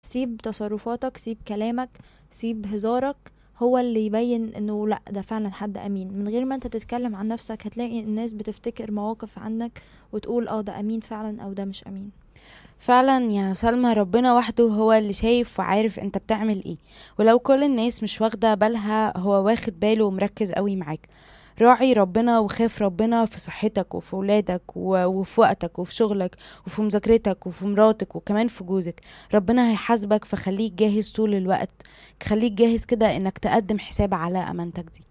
سيب تصرفاتك سيب كلامك سيب هزارك هو اللي يبين انه لا ده فعلا حد امين من غير ما انت تتكلم عن نفسك هتلاقي الناس بتفتكر مواقف عنك وتقول اه ده امين فعلا او ده مش امين فعلا يا سلمى ربنا وحده هو اللي شايف وعارف انت بتعمل ايه ولو كل الناس مش واخدة بالها هو واخد باله ومركز قوي معاك راعي ربنا وخاف ربنا في صحتك وفي ولادك و- وفي وقتك وفي شغلك وفي مذاكرتك وفي مراتك وكمان في جوزك ربنا هيحاسبك فخليك جاهز طول الوقت خليك جاهز كده انك تقدم حساب على امانتك دي